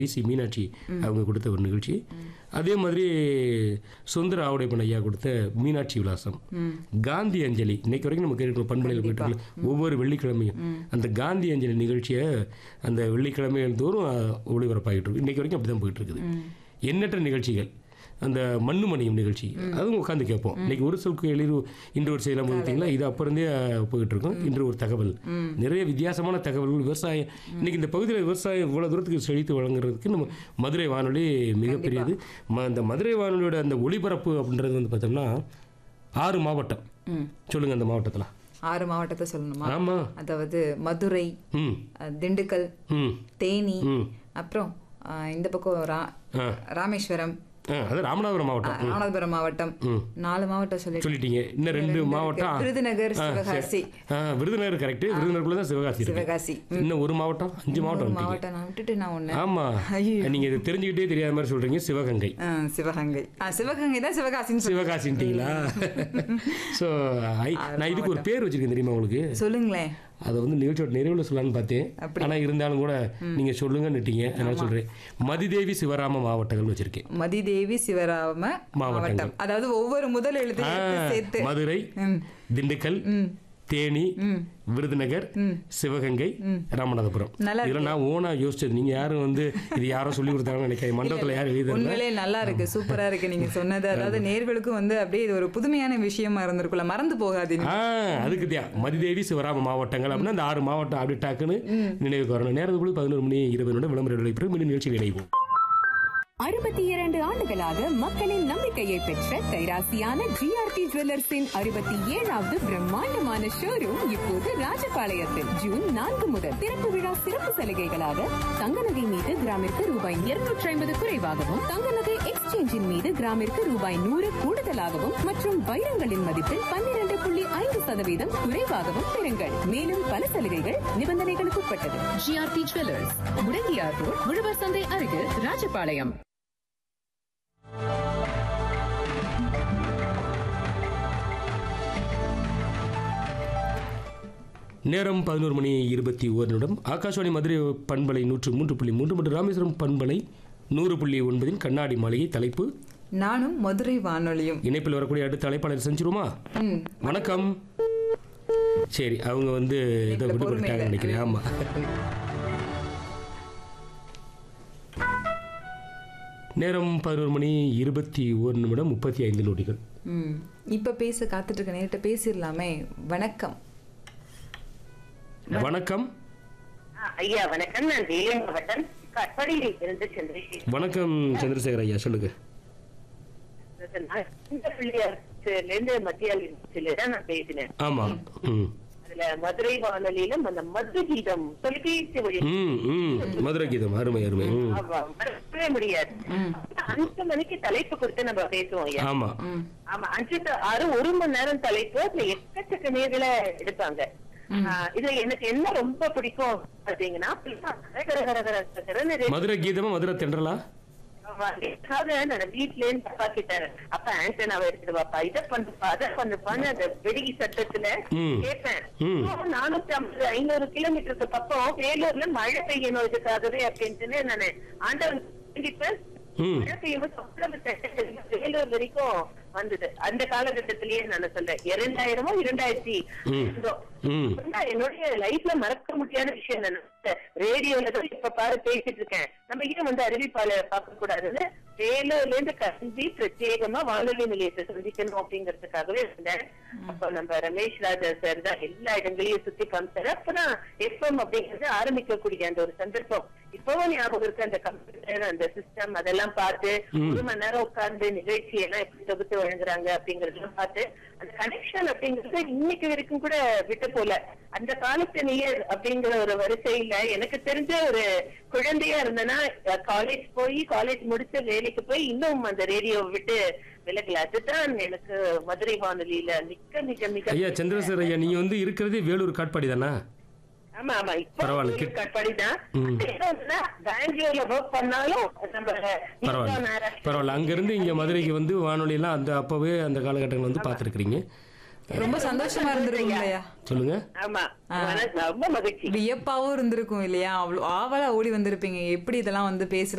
C Meenakshi அவங்க கொடுத்த ஒரு நிகழ்ச்சி அதே மாதிரி சுந்தர ஆவுடைப்பன் ஐயா கொடுத்த மீனாட்சி விலாசம் காந்தி அஞ்சலி இன்னைக்கு வரைக்கும் நம்ம கேட்கிற பண்பலையில் போயிட்டு இருக்கோம். ஒவ்வொரு வெள்ளிக்கிழமையும் அந்த காந்தி அஞ்சலி நிகழ்ச்சியை அந்த வெள்ளிக்கிழமை தோறும் அஹ், ஒளிபரப்பாகிட்டு இருக்கு இன்னைக்கு வரைக்கும் அப்படி தான் போயிட்டு இருக்குது எண்ணற்ற நிகழ்ச்சிகள் அந்த மண்ணு மணியும் நிகழ்ச்சி அதுவும் உட்காந்து கேட்போம் இன்னைக்கு ஒரு சொல் எளிது இன்று ஒரு செய்யலாம் பார்த்தீங்களா இது அப்போ இருந்தே அஹ், போயிட்டு இருக்கோம் இன்று ஒரு தகவல் நிறைய வித்தியாசமான தகவல்கள் விவசாயம் இன்னைக்கு இந்த பகுதியில் விவசாயம் இவ்வளோ தூரத்துக்கு செழித்து வழங்குறதுக்கு நம்ம மதுரை வானொலி மிகப்பெரியது ம- அந்த மதுரை வானொலியோட அந்த ஒளிபரப்பு அப்படின்றது வந்து பார்த்தோம்னா ஆறு மாவட்டம் ம். சொல்லுங்க அந்த மாவட்டத்தில் ஆறு மாவட்டத்தை சொல்லணுமா ஆமா அதாவது மதுரை ம் அஹ், திண்டுக்கல் ம் தேனி ம் அப்புறம் அஹ், இந்த பக்கம் ரா ஆ ராமேஸ்வரம் ஆ அது ராமநாதபுரம் மாவட்டம் அஹ், ராமநாதபுரம் மாவட்டம் ம். நாலு மாவட்டம் சொல்லி சொல்லிட்டீங்க இன்னும் ரெண்டு மாவட்டம் விருதுநகர் ஆ, சரி. சிவகாசி ஆ, விருதுநகர் கரெக்ட் விருதுநகர்க்குள்ள தான் சிவகாசி இருக்கு சிவகாசி இன்னும் ஒரு மாவட்டம் அஞ்சு மாவட்டம் ஒரு வந்துட்டீங்க மாவட்டம் நான் விட்டுட்டு நான் ஒண்ணு ஆமா ஐயோ. நீங்க இதை தெரிஞ்சுக்கிட்டே தெரியாத மாதிரி சொல்றீங்க சிவகங்கை அஹ், சிவகங்கை அஹ், சிவகங்கை தான் சிவகாசின்னு சொல்லி சிவகாசின்ட்டீங்களா ஸோ நான் இதுக்கு ஒரு பேர் வச்சிருக்கேன் தெரியுமா உங்களுக்கு சொல்லுங்களேன் அதை வந்து நிகழ்ச்சியோட நிறைவில் சொல்லலாம்னு பார்த்தேன் அப்படி. ஆனா இருந்தாலும் கூட நீங்க சொல்லுங்கன்னுட்டீங்க அதனால சொல்றேன் மதிதேவி சிவராம மாவட்டங்கள் வச்சிருக்கேன் மதிதேவி சிவராம மாவட்டம் அதாவது ஒவ்வொரு முதல் எழுத்து ஆ, சேர்த்து மதுரை ம். திண்டுக்கல் தேனி விருதுநகர் சிவகங்கை ராமநாதபுரம் நல்லா இதெல்லாம் நான் ஓனா யோசிச்சது நீங்க யாரும் வந்து இது யாரும் சொல்லி கொடுத்தாங்கன்னு நினைக்கிறேன் மண்டபத்தில் யாரும் எழுதி உண்மையிலே நல்லா இருக்கு சூப்பரா இருக்கு நீங்க சொன்னது அதாவது நேர்களுக்கும் வந்து அப்படியே இது ஒரு புதுமையான விஷயமா இருந்திருக்குல்ல மறந்து போகாதீங்க ஆ அதுக்கு தியா மதிதேவி சிவராம மாவட்டங்கள் அப்படின்னா அந்த ஆறு மாவட்டம் அப்படி டக்குன்னு நினைவுக்கு வரணும் நேரத்துக்குள்ள பதினோரு மணி இருபது நிமிடம் விளம்பர இடைவெளி மீண்டும் நிகழ்ச்சி இணைவோம் அறுபத்தி இரண்டு ஆண்டுகளாக மக்களின் நம்பிக்கையை பெற்ற கைராசியான ஜிஆர்டி ஜுவல்லர்ஸின் அறுபத்தி ஏழாவது பிரம்மாண்டமான ஷோரூம் இப்போது ராஜபாளையத்தில் ஜூன் நான்கு முதல் திறப்பு விழா சிறப்பு சலுகைகளாக தங்க நகை மீது கிராமிற்கு ரூபாய் இருநூற்றி ஐம்பது குறைவாகவும் தங்க நகை எக்ஸ்சேஞ்சின் மீது கிராமிற்கு ரூபாய் நூறு கூடுதலாகவும் மற்றும் வைரங்களின் மதிப்பில் பன்னிரண்டு புள்ளி ஐந்து சதவீதம் குறைவாகவும் பெறுங்கள் மேலும் பல சலுகைகள் நிபந்தனைகளுக்கு உட்பட்டது ஜிஆர்டி ஜுவல்லர்ஸ் முடங்கியார் ரோட் உழவர் சந்தை அருகில் ராஜபாளையம் நேரம் பதினோரு மணி இருபத்தி ஓர் நிமிடம் ஆகாஷவாணி மதுரை பண்பலை நூற்று மூன்று புள்ளி மூன்று மற்றும் ராமேஸ்வரம் பண்பலை நூறு புள்ளி ஒன்பதின் கண்ணாடி மாளிகை தலைப்பு நானும் மதுரை வானொலியும் இணைப்பில் வரக்கூடிய அடுத்த அழைப்பாளர் செஞ்சிருமா ம். வணக்கம் சரி அவங்க வந்து ஏதோ இணைப்புல விடுபட்டாங்க பொறுமையில. நினைக்கிறேன் ஆமா நேரம் பதினோரு மணி இருபத்தி ஒரு நிமிடம் முப்பத்தி ஐந்து நொடிகள் ம். இப்ப பேச காத்துட்டு இருக்க நேரிட்ட பேசிடலாமே வணக்கம் வணக்கம் ஆ, ஐயா வணக்கம் நான் வேலூர் மாவட்டம் கட்படியில் இருந்து சந்திரசேகர் வணக்கம் சந்திரசேகர் ஐயா சொல்லுங்க நான் இந்த பிள்ளையார்ல இருந்து மத்திய யூனிவர்சிட்டியில தான் நான் பேசினேன் ஆமா ம் அதுல மதுரை வானொலியில அந்த மது கீதம் தொலைபேசி வழி ம் ம் மதுரை கீதம் அருமை அருமை ம் ஆமா, மறக்கவே முடியாது அஞ்சு மணிக்கு தலைப்பு கொடுத்து நம்ம பேசுவோம் ஐயா ஆமா ஆமா அஞ்சு to ஆறு ஒரு மணி நேரம் தலைப்பு அதுல எக்கச்சக்க நேர்களை எடுப்பாங்க ஆ, இதுல எனக்கு என்ன ரொம்ப பிடிக்கும் பாத்தீங்கன்னா கர கர கர கர கரன்னு ரெண்டு மதுரை கீதமா மதுரை தென்றலா ஆமா, அதுக்காக நான் வீட்ல இருந்து அப்பா கிட்ட அப்பா ஆண்டனாவை எடுத்துட்டு வாப்பா இதை பண்ணுப்பா அதை பண்ணுப்பான்னு அந்த வெடிகி சட்டத்துல ம். கேட்பேன் ம். நானூத்தி ஐம்பது ஐநூறு கிலோமீட்டருக்கு பக்கம் வேலூர்ல மழை பெய்யணும் இதுக்காகவே அப்படின்ட்டு நானு ஆண்டவன் வேண்டிப்பேன். ம் மழை பெய்யும்போது அவ்வளவு தட்டை வேலூர் வரைக்கும் வந்தது அந்த காலகட்டத்திலேயே நான் சொல்றேன் இரண்டாயிரமோ இரண்டாயிரத்தி ம். இருந்தோ. ம் அப்படின்னா என்னுடைய லைஃப்ல மறக்க முடியாத விஷயம் என்ன ரேடியோல தான் இப்ப பாரு பேசிட்டு இருக்கேன் நம்ம ஏன் வந்து அறிவிப்பாளர் பார்க்க கூடாதுன்னு வேலூர்ல இருந்து கல்வி பிரத்யேகமா வானொலி நிலையத்தை சந்திக்கணும் அப்படிங்கறதுக்காகவே இருந்தேன் அப்ப நம்ம ரமேஷ் ராஜா சார் தான் எல்லா இடங்களையும் சுத்தி காமிச்சாரு அப்பதான் எஃப்எம் அப்படிங்கறது ஆரம்பிக்கக்கூடிய அந்த ஒரு சந்தர்ப்பம் இப்பவும் ஞாபகம் இருக்கு அந்த கம்ப்யூட்டர் அந்த சிஸ்டம் அதெல்லாம் பார்த்து ஒரு மணி நேரம் உட்கார்ந்து நிகழ்ச்சி எல்லாம் எப்படி தொகுத்து வழங்குறாங்க அப்படிங்கறதெல்லாம் பார்த்து அந்த கனெக்ஷன் அப்படிங்கறது இன்னைக்கு வரைக்கும் கூட விட்டு போல அந்த காலத்து நீயர் அப்படிங்கிற ஒரு வரிசையில எனக்கு தெரிஞ்ச ஒரு குழந்தையா இருந்தேன்னா காலேஜ் போய் காலேஜ் முடிச்ச வேலைக்கு போய் இன்னும் அந்த ரேடியோ விட்டு விலகல அதுதான் எனக்கு மதுரை வானொலியில மிக மிக மிக ஐயா சந்திரசேகர் ஐயா நீங்க வந்து இருக்கிறதே வேலூர் காட்பாடி தானா ஆமா ஆமா இப்ப பரவாயில்ல, கிட்- கட்பாடிதான் ம். பெங்களூர்ல ஒர்க் பண்ணாலும் நம்ம பரவாயில்ல நேரம் பரவாயில்ல அங்கேருந்து இங்கே மதுரைக்கு வந்து வானொலியெல்லாம் அந்த அப்போவே அந்த காலகட்டங்கள் வந்து பார்த்துருக்குறீங்க ரொம்ப சந்தோஷமா இருந்திருக்கும் இல்லையா சொல்லுங்க ஆமா மனசு ரொம்ப மகிழ்ச்சி வியப்பாவும் இருந்திருக்கும் இல்லையா அவ்வளவு ஆவலா ஓடி வந்திருப்பீங்க எப்படி இதெல்லாம் வந்து பேசுறாங்க